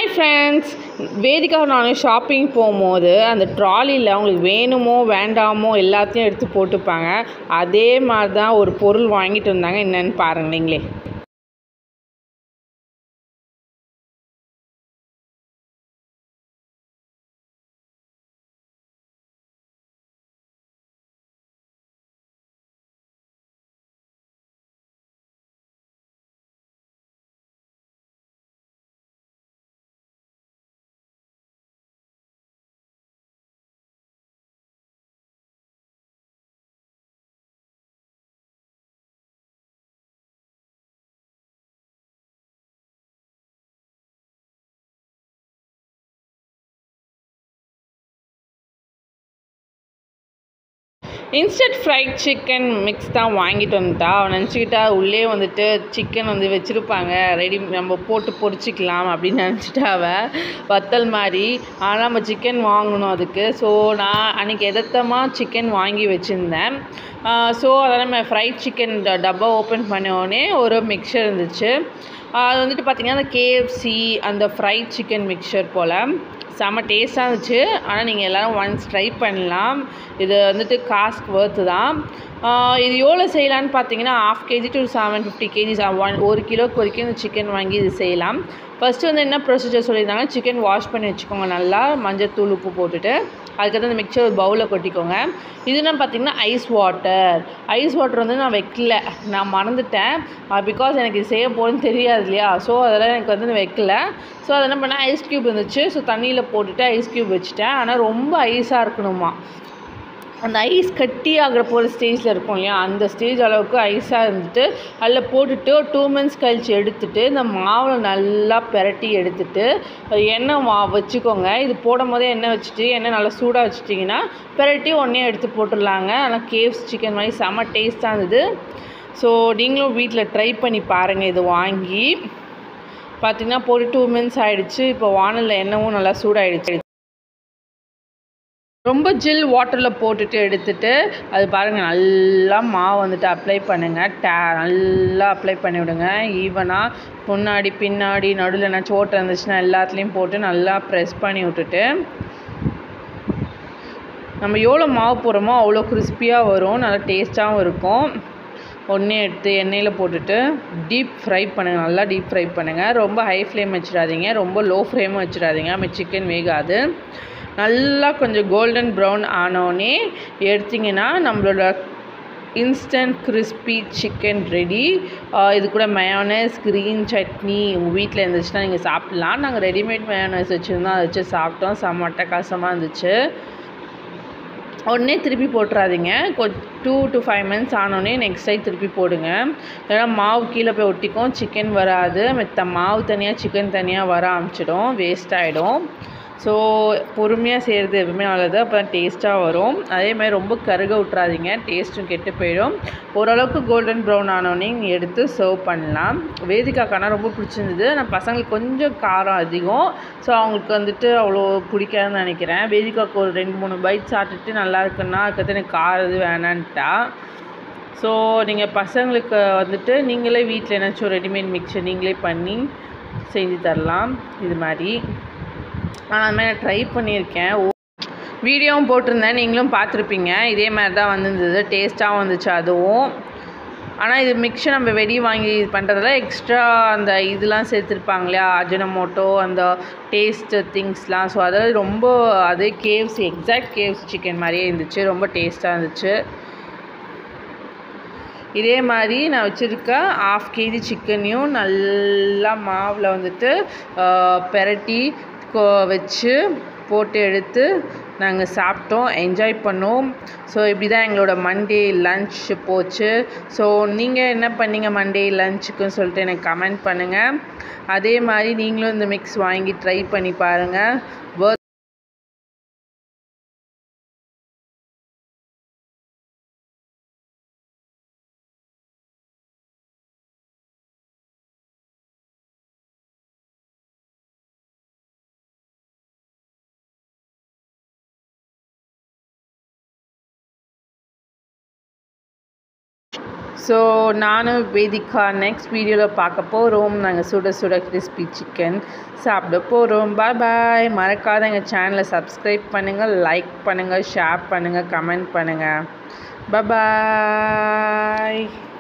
hi friends வேதிக்காக நான் shopping போகும்போது அந்த ட்ராலியில் அவங்களுக்கு வேணுமோ வேண்டாமோ எல்லாத்தையும் எடுத்து போட்டுப்பாங்க அதே மாதிரி தான் ஒரு பொருள் வாங்கிட்டு வந்தாங்க என்னன்னு பாருங்க நீங்களே இன்ஸ்டன்ட் ஃப்ரைட் சிக்கன் மிக்ஸ் தான் வாங்கிட்டு வந்துட்டா அவன் நினச்சிக்கிட்டா உள்ளே வந்துட்டு சிக்கன் வந்து வச்சுருப்பாங்க ரெடி நம்ம போட்டு பொரிச்சிக்கலாம் அப்படின்னு நினச்சிட்டா அவள் வத்தல் மாதிரி ஆனால் நம்ம சிக்கன் வாங்கணும் அதுக்கு ஸோ நான் அன்றைக்கி எதத்தமாக சிக்கன் வாங்கி வச்சுருந்தேன் ஸோ அதனால் நம்ம ஃப்ரைட் சிக்கன் டப்பா ஓப்பன் பண்ண உடனே ஒரு மிக்சர் இருந்துச்சு அது வந்துட்டு பார்த்திங்கன்னா அந்த கேஎஃப்சி அந்த ஃப்ரைட் சிக்கன் மிக்சர் போல் செம்ம டேஸ்ட்டாக இருந்துச்சு ஆனால் நீங்கள் எல்லோரும் ஒன்ஸ் ட்ரை பண்ணலாம் இது வந்துட்டு காஸ்க்கு ஒர்த்து தான் இது எவ்வளோ செய்யலான்னு பார்த்தீங்கன்னா half KG to seven fifty KGs one ஒரு கிலோக்கு வரைக்கும் இந்த சிக்கன் வாங்கி இது செய்யலாம் ஃபஸ்ட்டு வந்து என்ன ப்ரொசீஜர் சொல்லியிருந்தாங்க சிக்கன் வாஷ் பண்ணி வச்சுக்கோங்க நல்லா மஞ்சள் தூள் உப்பு போட்டுட்டு அதுக்கப்புறம் இந்த மிக்சர் ஒரு பவுலில் கொட்டிக்கோங்க இதுன்னு பார்த்தீங்கன்னா ஐஸ் வாட்டர் ஐஸ் வாட்டர் வந்து நான் வைக்கல நான் மறந்துட்டேன் பிகாஸ் எனக்கு இது செய்ய போகிறேன்னு தெரியாது இல்லையா ஸோ அதெல்லாம் எனக்கு வந்து வைக்கல ஸோ அதை என்ன பண்ணேன் ஐஸ் க்யூப் இருந்துச்சு ஸோ தண்ணியில் போட்டுட்டு ஐஸ் க்யூப் வச்சுட்டேன் ஆனால் ரொம்ப ஐஸாக இருக்கணுமா அந்த ஐஸ் கட்டி ஆகிற போகிற ஸ்டேஜில் இருக்கும் இல்லையா அந்த ஸ்டேஜ் அளவுக்கு ஐஸாக இருந்துட்டு அதில் போட்டுட்டு ஒரு டூ மினிட்ஸ் கழித்து எடுத்துட்டு இந்த மாவில் நல்லா பெரட்டி எடுத்துட்டு எண்ணெய் மா வச்சுக்கோங்க இது போடும் போதே எண்ணெய் வச்சுட்டு எண்ணெய் நல்லா சூடாக வச்சுட்டிங்கன்னா பெரட்டி உடனே எடுத்து போட்டுடலாங்க ஆனால் கேவ்ஸ் சிக்கன் மாதிரி செம்ம டேஸ்ட்டாக இருந்தது ஸோ நீங்களும் வீட்டில் ட்ரை பண்ணி பாருங்கள் இது வாங்கி பார்த்திங்கன்னா போட்டு டூ மினிட்ஸ் ஆகிடுச்சு இப்போ வானலில் எண்ணெயும் நல்லா சூடாகிடுச்சு ரொம்ப ஜில் வாட்டரில் போட்டுட்டு எடுத்துட்டு அது பாருங்கள் நல்லா மாவு வந்துட்டு அப்ளை பண்ணுங்கள் டே நல்லா அப்ளை பண்ணி விடுங்க ஈவனாக முன்னாடி பின்னாடி நடுவில் என்னாச்சும் ஓட்டை இருந்துச்சுன்னா எல்லாத்துலேயும் போட்டு நல்லா ப்ரெஸ் பண்ணி விட்டுட்டு நம்ம எவ்வளோ மாவு போடுறோமோ அவ்வளோ கிறிஸ்பியாக வரும் நல்லா டேஸ்ட்டாகவும் இருக்கும் ஒன்றே எடுத்து எண்ணெயில் போட்டுட்டு டீப் ஃப்ரை பண்ணுங்கள் நல்லா டீப் ஃப்ரை பண்ணுங்கள் ரொம்ப ஹை ஃப்ளேம் வச்சிடாதீங்க ரொம்ப லோ ஃப்ளேமும் வச்சிடாதீங்க நம்ம சிக்கன் வேகாது நல்லா கொஞ்சம் கோல்டன் ப்ரௌன் ஆனோடனே எடுத்திங்கன்னா நம்மளோட இன்ஸ்டன்ட் கிறிஸ்பி சிக்கன் ரெடி இது கூட மயோனஸ் க்ரீன் சட்னி உங்கள் வீட்டில் இருந்துச்சுன்னா நீங்கள் சாப்பிட்லாம் நாங்கள் ரெடிமேட் மயோனஸ் வச்சுருந்தோம் அதை வச்சு சாப்பிட்டோம் செம்ம அட்டகாசமாக இருந்துச்சு உடனே திருப்பி போட்டுறாதீங்க கொ டூ டு ஃபைவ் மினிட்ஸ் ஆனோடனே நெக்ஸ்ட் சைட் திருப்பி போடுங்க ஏன்னா மாவு கீழே போய் ஒட்டிக்கும் சிக்கன் வராது மற்ற மாவு தனியாக சிக்கன் தனியாக வர ஆரம்பிச்சிடும் வேஸ்ட் ஆகிடும் ஸோ பொறுமையாக செய்கிறது எப்பவுமே நல்லது அப்போ டேஸ்ட்டாக வரும் அதே மாதிரி ரொம்ப கருக விட்றாதீங்க டேஸ்ட்டும் கெட்டு போயிடும் ஓரளவுக்கு கோல்டன் ப்ரௌன் ஆனோடனே நீங்கள் எடுத்து சர்வ் பண்ணலாம் வேதிக்காக்கானா ரொம்ப பிடிச்சிருந்தது நான் பசங்களுக்கு கொஞ்சம் காரம் அதிகம் ஸோ அவங்களுக்கு வந்துட்டு அவ்வளோ பிடிக்காதுன்னு நினைக்கிறேன் வேதிக்காக்கு ஒரு ரெண்டு மூணு பைட் சாப்பிட்டுட்டு நல்லா இருக்குன்னா அதுக்கடுத்து எனக்கு காரம் இது வேணான்ட்டா ஸோ நீங்கள் பசங்களுக்கு வந்துட்டு நீங்களே வீட்டில் ஏதாச்சும் ரெடிமேட் மிக்சர் நீங்களே பண்ணி செஞ்சு தரலாம் இது மாதிரி நான் அது மாதிரி ட்ரை பண்ணியிருக்கேன் வீடியோவும் போட்டிருந்தேன் நீங்களும் பார்த்துருப்பீங்க இதே மாதிரி தான் வந்துருந்தது டேஸ்ட்டாகவும் வந்துச்சு அதுவும் ஆனால் இது மிக்சர் நம்ம வெடி வாங்கி இது பண்ணுறதுல எக்ஸ்ட்ரா அந்த இதெல்லாம் சேர்த்துருப்பாங்க இல்லையா அஜினமோட்டோ அந்த டேஸ்ட்டு திங்ஸ்லாம் ஸோ அதாவது ரொம்ப அதே கேவ்ஸ் எக்ஸாக்ட் கேவ்ஸ் சிக்கன் மாதிரியே இருந்துச்சு ரொம்ப டேஸ்ட்டாக இருந்துச்சு இதே மாதிரி நான் வச்சுருக்க ஆஃப் கேஜி சிக்கனையும் நல்லா மாவில் வந்துட்டு பெரட்டி வச்சு போட்டு எடுத்து நாங்கள் சாப்பிட்டோம் என்ஜாய் பண்ணோம் ஸோ இப்படி தான் எங்களோட மண்டே லன்ச் போச்சு ஸோ நீங்கள் என்ன பண்ணீங்க மண்டே லன்ச்சுக்குன்னு சொல்லிட்டு எனக்கு கமெண்ட் பண்ணுங்கள் அதே மாதிரி நீங்களும் இந்த மிக்ஸ் வாங்கி ட்ரை பண்ணி பாருங்கள் பர்த் ஸோ நானும் வேதிகா நெக்ஸ்ட் வீடியோவில் பார்க்க போகிறோம் நாங்கள் சுட சுட கிறிஸ்பி சிக்கன் சாப்பிட போகிறோம் பாய் பாய் மறக்காத எங்கள் சேனலை சப்ஸ்கிரைப் பண்ணுங்கள் லைக் பண்ணுங்கள் ஷேர் பண்ணுங்கள் கமெண்ட் பண்ணுங்கள் பாய்